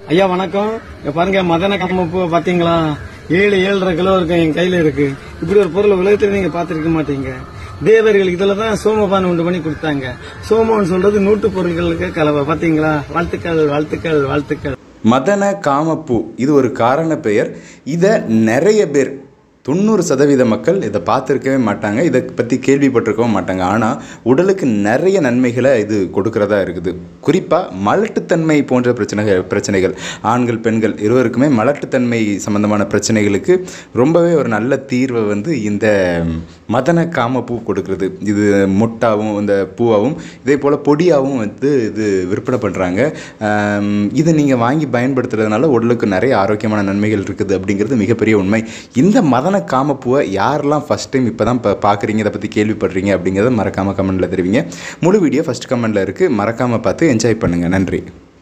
ஐயா வணக்கம் இங்க பாருங்க மதன கம்மப்பூ பாத்தீங்களா ஏழு ஏழரை கிலோ இருக்கும் என் கையில இருக்கு இப்படி ஒரு பொருள் உலகத்துல நீங்க பாத்திருக்க மாட்டீங்க தேவர்களுக்கு இதுல தான் சோமபானம் உண்டு பண்ணி கொடுத்தாங்க சோமம்னு சொல்றது நூட்டு பொருட்களுக்கு கலவை பாத்தீங்களா வாழ்த்துக்கள் வாழ்த்துக்கள் வாழ்த்துக்கள் மதன காமப்பூ இது ஒரு காரண பெயர் இதை நிறைய பேர் தொண்ணூறு சதவீத மக்கள் இதை பார்த்துருக்கவே மாட்டாங்க இதை பற்றி கேள்விப்பட்டிருக்கவும் மாட்டாங்க ஆனால் உடலுக்கு நிறைய நன்மைகளை இது கொடுக்கறதா இருக்குது குறிப்பாக மலட்டுத்தன்மை போன்ற பிரச்சனைகள் பிரச்சனைகள் ஆண்கள் பெண்கள் இருவருக்குமே மலட்டுத்தன்மை சம்பந்தமான பிரச்சனைகளுக்கு ரொம்பவே ஒரு நல்ல தீர்வை வந்து இந்த மதன காமப்பூ கொடுக்குறது இது மொட்டாவும் இந்த பூவாகவும் இதே போல் பொடியாகவும் வந்து இது விற்பனை பண்ணுறாங்க இதை நீங்கள் வாங்கி பயன்படுத்துறதுனால உடலுக்கு நிறைய ஆரோக்கியமான நன்மைகள் இருக்குது அப்படிங்கிறது மிகப்பெரிய உண்மை இந்த மதன காமப்பூவை யாரெல்லாம் ஃபஸ்ட் டைம் இப்போ தான் இப்போ பார்க்குறீங்க இதை பற்றி கேள்விப்படுறீங்க அப்படிங்கிறத மறக்காமல் கமெண்ட்டில் தெரிவிங்க முழு வீடியோ ஃபஸ்ட் கமெண்ட்டில் இருக்குது மறக்காமல் பார்த்து என்ஜாய் பண்ணுங்கள் நன்றி